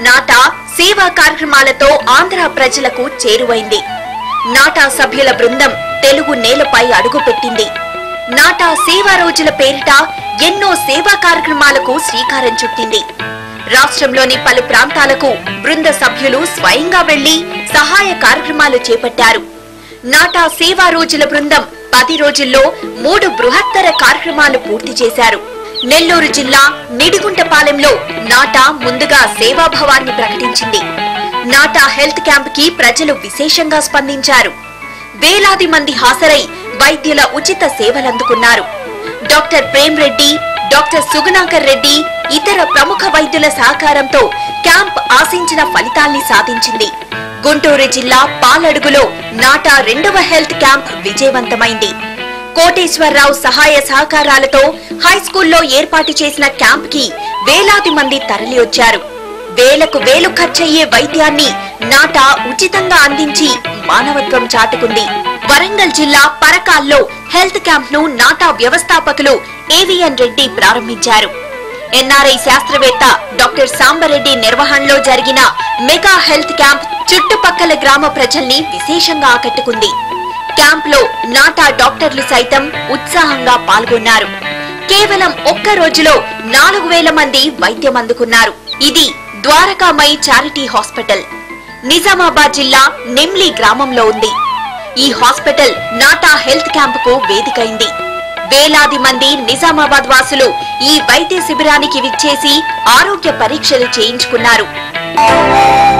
నాటా సేవా కార్యక్రమాలతో ఆంధ్ర ప్రజలకు చేరువైంది నాటా సభ్యుల బృందం తెలుగు నేలపై అడుగుపెట్టింది నాటా సేవా రోజుల పేరిట ఎన్నో సేవా కార్యక్రమాలకు శ్రీకారం చుట్టింది రాష్ట్రంలోని పలు ప్రాంతాలకు బృంద సభ్యులు స్వయంగా వెళ్లి సహాయ కార్యక్రమాలు చేపట్టారు నాటా సేవా రోజుల బృందం పది రోజుల్లో మూడు బృహత్తర కార్యక్రమాలు పూర్తి చేశారు నెల్లూరు జిల్లా నిడిగుంటపాలెంలో నాటా ముందుగా సేవాభావాన్ని ప్రకటించింది నాటా హెల్త్ క్యాంప్ కి ప్రజలు విశేషంగా స్పందించారు వేలాది మంది హాజరై వైద్యుల ఉచిత సేవలందుకున్నారు డాక్టర్ ప్రేమ్ రెడ్డి డాక్టర్ సుగుణాకర్ రెడ్డి ఇతర ప్రముఖ వైద్యుల సహకారంతో క్యాంప్ ఆశించిన ఫలితాల్ని సాధించింది గుంటూరు జిల్లా పాలడుగులో నాటా రెండవ హెల్త్ క్యాంప్ విజయవంతమైంది కోటేశ్వరరావు సహాయ సహకారాలతో హైస్కూల్లో ఏర్పాటు చేసిన క్యాంప్ కి వేలాది మంది తరలివచ్చారు వేలకు వేలు ఖర్చయ్యే వైద్యాన్ని నాటా ఉచితంగా అందించి మానవత్వం చాటుకుంది వరంగల్ జిల్లా పరకాల్లో హెల్త్ క్యాంప్ ను నాటా వ్యవస్థాపకులు ఏవిఎన్ రెడ్డి ప్రారంభించారు ఎన్ఆర్ఐ శాస్త్రవేత్త డాక్టర్ సాంబరెడ్డి నిర్వహణలో జరిగిన మెగా హెల్త్ క్యాంప్ చుట్టుపక్కల గ్రామ ప్రజల్ని విశేషంగా ఆకట్టుకుంది క్యాంప్ లో నాటా డాక్టర్లు సైతం ఉత్సాహంగా పాల్గొన్నారు కేవలం ఒక్క రోజులో నాలుగు వేల మంది వైద్యం అందుకున్నారు ఇది ద్వారకామయి చారిటీ హాస్పిటల్ నిజామాబాద్ జిల్లా నిమ్లి గ్రామంలో ఉంది ఈ హాస్పిటల్ నాటా హెల్త్ క్యాంపుకు వేదికైంది వేలాది మంది నిజామాబాద్ వాసులు ఈ వైద్య శిబిరానికి విచ్చేసి ఆరోగ్య పరీక్షలు చేయించుకున్నారు